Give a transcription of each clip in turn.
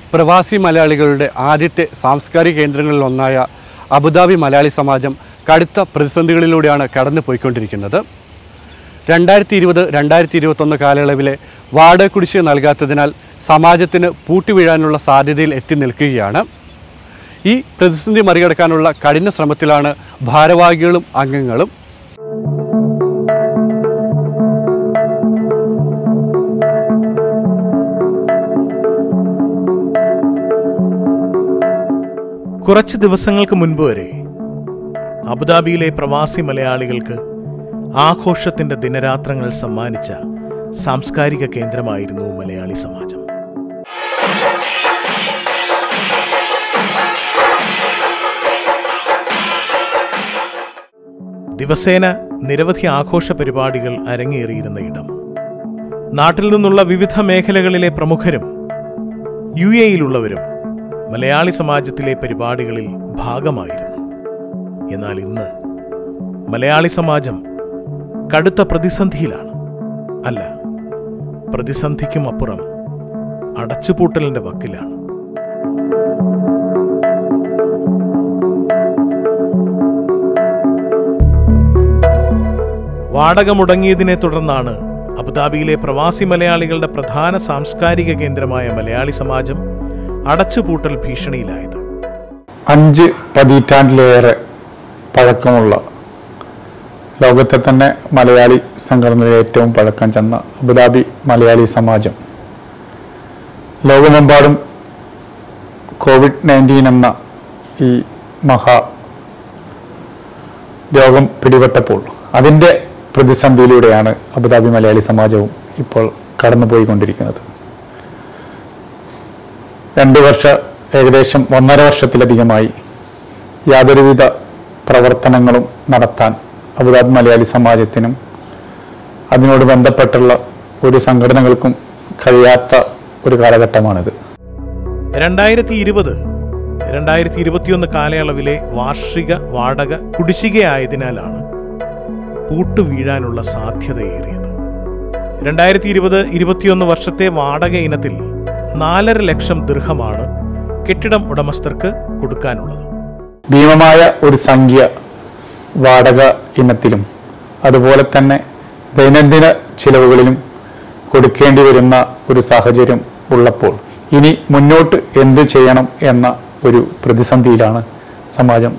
പ്രവാസി മലയാളികളുടെ ആദ്യത്തെ സാംസ്കാരിക കേന്ദ്രങ്ങളിലൊന്നായ അബുദാബി മലയാളി സമാജം കടുത്ത പ്രതിസന്ധികളിലൂടെയാണ് കടന്നു പോയിക്കൊണ്ടിരിക്കുന്നത് രണ്ടായിരത്തി ഇരുപത് രണ്ടായിരത്തി ഇരുപത്തൊന്ന് കാലയളവിലെ വാടക കുടിശ്ശിക നൽകാത്തതിനാൽ സമാജത്തിന് പൂട്ടിവീഴാനുള്ള സാധ്യതയിൽ എത്തി നിൽക്കുകയാണ് ഈ പ്രതിസന്ധി മറികടക്കാനുള്ള കഠിന ശ്രമത്തിലാണ് ഭാരവാഹികളും അംഗങ്ങളും കുറച്ച് ദിവസങ്ങൾക്ക് മുൻപ് വരെ അബുദാബിയിലെ പ്രവാസി മലയാളികൾക്ക് ആഘോഷത്തിന്റെ ദിനരാത്രങ്ങൾ സമ്മാനിച്ച സാംസ്കാരിക കേന്ദ്രമായിരുന്നു മലയാളി സമാജം ദിവസേന നിരവധി ആഘോഷ പരിപാടികൾ അരങ്ങേറിയിരുന്ന ഇടം നാട്ടിൽ നിന്നുള്ള വിവിധ മേഖലകളിലെ പ്രമുഖരും യു എയിലുള്ളവരും മലയാളി സമാജത്തിലെ പരിപാടികളിൽ ഭാഗമായിരുന്നു എന്നാൽ ഇന്ന് മലയാളി സമാജം കടുത്ത പ്രതിസന്ധിയിലാണ് അല്ല പ്രതിസന്ധിക്കും അപ്പുറം അടച്ചുപൂട്ടലിന്റെ വക്കിലാണ് വാടക മുടങ്ങിയതിനെ തുടർന്നാണ് അബുദാബിയിലെ പ്രവാസി മലയാളികളുടെ പ്രധാന സാംസ്കാരിക കേന്ദ്രമായ മലയാളി സമാജം അടച്ചുപൂട്ടൽ ഭീഷണിയിലായത് അഞ്ച് പതിറ്റാണ്ടിലേറെ പഴക്കമുള്ള ലോകത്തെ തന്നെ മലയാളി സംഘടനയിലെ ഏറ്റവും പഴക്കം ചെന്ന അബുദാബി മലയാളി സമാജം ലോകമെമ്പാടും കോവിഡ് നയൻറ്റീൻ എന്ന ഈ മഹാ രോഗം പിടിപെട്ടപ്പോൾ അതിൻ്റെ പ്രതിസന്ധിയിലൂടെയാണ് അബുദാബി മലയാളി സമാജവും ഇപ്പോൾ കടന്നുപോയിക്കൊണ്ടിരിക്കുന്നത് രണ്ട് വർഷ ഏകദേശം ഒന്നര വർഷത്തിലധികമായി യാതൊരുവിധ പ്രവർത്തനങ്ങളും നടത്താൻ അബുദാബി മലയാളി സമാജത്തിനും അതിനോട് ബന്ധപ്പെട്ടുള്ള ഒരു സംഘടനകൾക്കും കഴിയാത്ത ഒരു കാലഘട്ടമാണിത് രണ്ടായിരത്തി ഇരുപത് രണ്ടായിരത്തി ഇരുപത്തിയൊന്ന് കാലയളവിലെ വാർഷിക വാടക കുടിശ്ശികയായതിനാലാണ് പൂട്ടു വീഴാനുള്ള സാധ്യതയേറിയത് രണ്ടായിരത്തി ഇരുപത് ഇരുപത്തിയൊന്ന് വർഷത്തെ വാടക ഇനത്തിൽ നാലര ലക്ഷം ദീർഘമാണ് കെട്ടിടം ഉടമസ്ഥർക്ക് കൊടുക്കാനുള്ളത് ഭീമമായ ഒരു സംഖ്യ വാടക ഇനത്തിലും അതുപോലെ തന്നെ ദൈനംദിന ചിലവുകളിലും കൊടുക്കേണ്ടി വരുന്ന ഒരു സാഹചര്യം ഉള്ളപ്പോൾ ഇനി മുന്നോട്ട് എന്ത് ചെയ്യണം എന്ന ഒരു പ്രതിസന്ധിയിലാണ് സമാജം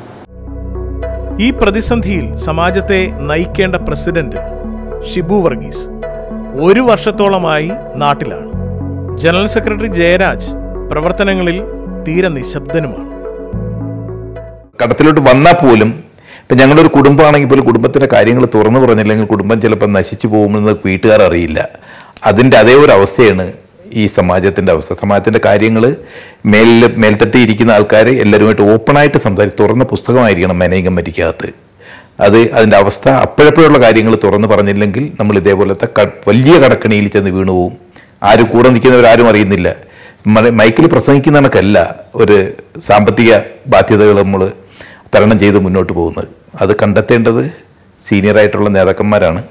ഈ പ്രതിസന്ധിയിൽ സമാജത്തെ നയിക്കേണ്ട പ്രസിഡന്റ് ഷിബു വർഗീസ് ഒരു വർഷത്തോളമായി നാട്ടിലാണ് ജനറൽ സെക്രട്ടറി ജയരാജ് പ്രവർത്തനങ്ങളിൽ തീരെ നിശബ്ദനുമാണ് കടത്തിലോട്ട് വന്നാൽ പോലും ഇപ്പം ഞങ്ങളൊരു കുടുംബമാണെങ്കിൽ പോലും കുടുംബത്തിൻ്റെ കാര്യങ്ങൾ തുറന്നു പറഞ്ഞില്ലെങ്കിൽ കുടുംബം ചിലപ്പോൾ നശിച്ചു പോകുമെന്ന് വീട്ടുകാർ അറിയില്ല അതിൻ്റെ അതേ ഒരു അവസ്ഥയാണ് ഈ സമാജത്തിൻ്റെ അവസ്ഥ സമാജത്തിൻ്റെ കാര്യങ്ങൾ മേലിൽ മേൽത്തട്ടി ഇരിക്കുന്ന ആൾക്കാർ എല്ലാവരുമായിട്ട് ഓപ്പണായിട്ട് സംസാരിച്ച് തുറന്ന പുസ്തകമായിരിക്കണം മാനേജ് കമ്മിറ്റിക്കകത്ത് അത് അതിൻ്റെ അവസ്ഥ അപ്പോഴപ്പോഴുള്ള കാര്യങ്ങൾ തുറന്നു പറഞ്ഞില്ലെങ്കിൽ നമ്മൾ ഇതേപോലത്തെ ക- വലിയ കടക്കണിയിൽ ചെന്ന് വീണു പോവും ആരും കൂടെ നിൽക്കുന്നവരാരും അറിയുന്നില്ല മ- മൈക്കിൽ പ്രസംഗിക്കുന്ന കണക്കല്ല ഒരു സാമ്പത്തിക ബാധ്യതകൾ നമ്മൾ തരണം ചെയ്ത് മുന്നോട്ട് പോകുന്നത് അത് കണ്ടെത്തേണ്ടത് സീനിയറായിട്ടുള്ള നേതാക്കന്മാരാണ്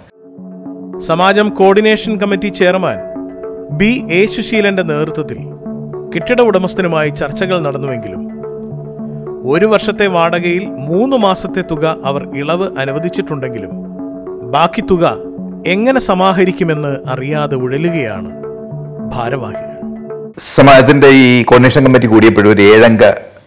സമാജം coordination committee chairman B A സുശീലന്റെ നേതൃത്വത്തിൽ കെട്ടിട ഉടമസ്ഥനുമായി ചർച്ചകൾ നടന്നുവെങ്കിലും ഒരു വർഷത്തെ വാടകയിൽ മൂന്ന് മാസത്തെ തുക അവർ ഇളവ് അനുവദിച്ചിട്ടുണ്ടെങ്കിലും ബാക്കി തുക എങ്ങനെ സമാഹരിക്കുമെന്ന് അറിയാതെ ഉഴലുകയാണ് ഭാരവാഹികൾ സമാജത്തിൻ്റെ ഈ കോർഡിനേഷൻ കമ്മിറ്റി കൂടിയപ്പോഴും ഒരു ഏഴംഗ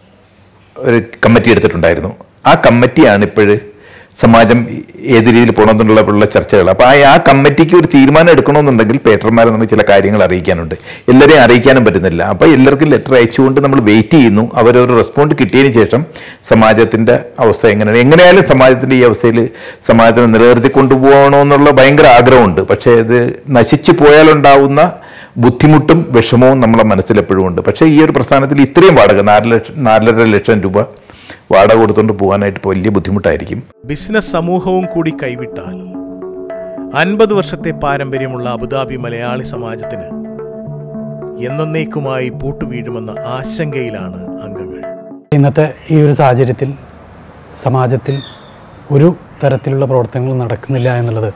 ഒരു കമ്മിറ്റി എടുത്തിട്ടുണ്ടായിരുന്നു ആ കമ്മിറ്റിയാണ് ഇപ്പോഴ് സമാജം ഏത് രീതിയിൽ പോകണമെന്നുള്ള ഉള്ള ചർച്ചകൾ അപ്പോൾ ആ ആ കമ്മിറ്റിക്ക് ഒരു തീരുമാനം എടുക്കണമെന്നുണ്ടെങ്കിൽ പേട്ടർമാരെ നമ്മൾ ചില കാര്യങ്ങൾ അറിയിക്കാനുണ്ട് എല്ലാവരെയും അറിയിക്കാനും പറ്റുന്നില്ല അപ്പോൾ എല്ലാവർക്കും ലെറ്റർ അയച്ചുകൊണ്ട് നമ്മൾ വെയിറ്റ് ചെയ്യുന്നു അവരൊരു റെസ്പോണ്ട് കിട്ടിയതിന് ശേഷം സമാജത്തിൻ്റെ അവസ്ഥ എങ്ങനെയാണ് എങ്ങനെയായാലും സമാജത്തിൻ്റെ ഈ അവസ്ഥയിൽ സമാജത്തിനെ നിലനിർത്തി കൊണ്ടുപോകണമെന്നുള്ള ഭയങ്കര ആഗ്രഹമുണ്ട് പക്ഷേ ഇത് നശിച്ചു പോയാലുണ്ടാവുന്ന ബുദ്ധിമുട്ടും വിഷമവും നമ്മളെ മനസ്സിലെപ്പോഴും ഉണ്ട് പക്ഷേ ഈ ഒരു പ്രസ്ഥാനത്തിൽ ഇത്രയും വാടക നാല് ലക്ഷം നാലര ലക്ഷം രൂപ വാടക കൊടുത്തുകൊണ്ട് പോകാനായിട്ട് ഇപ്പോൾ വലിയ ബുദ്ധിമുട്ടായിരിക്കും ബിസിനസ് സമൂഹവും കൂടി കൈവിട്ടാൽ അൻപത് വർഷത്തെ പാരമ്പര്യമുള്ള അബുദാബി മലയാളി സമാജത്തിന് എന്നേക്കുമായി പൂട്ടുവീഴുമെന്ന ആശങ്കയിലാണ് അംഗങ്ങൾ ഇന്നത്തെ ഈ ഒരു സാഹചര്യത്തിൽ സമാജത്തിൽ ഒരു തരത്തിലുള്ള പ്രവർത്തനങ്ങൾ നടക്കുന്നില്ല എന്നുള്ളത്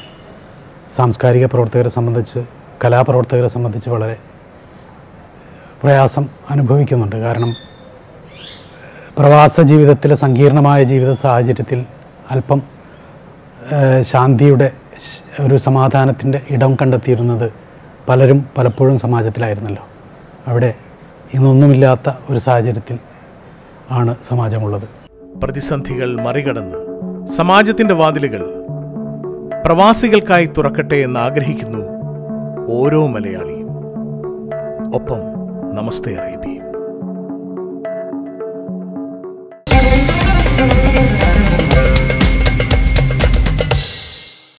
സാംസ്കാരിക പ്രവർത്തകരെ സംബന്ധിച്ച് കലാപ്രവർത്തകരെ സംബന്ധിച്ച് വളരെ പ്രയാസം അനുഭവിക്കുന്നുണ്ട് കാരണം പ്രവാസ ജീവിതത്തിലെ സങ്കീർണമായ ജീവിത സാഹചര്യത്തിൽ അല്പം ഏഹ്, ശാന്തിയുടെ ശ്- ഒരു സമാധാനത്തിൻ്റെ ഇടം കണ്ടെത്തിയിരുന്നത് പലരും പലപ്പോഴും സമാജത്തിലായിരുന്നല്ലോ അവിടെ ഇന്നൊന്നുമില്ലാത്ത ഒരു സാഹചര്യത്തിൽ ആണ് സമാജമുള്ളത് പ്രതിസന്ധികൾ മറികടന്ന് സമാജത്തിന്റെ വാതിലുകൾ പ്രവാസികൾക്കായി തുറക്കട്ടെ എന്ന് ആഗ്രഹിക്കുന്നു ഓരോ മലയാളിയും ഒപ്പം നമസ്തേ അറേബ്യയും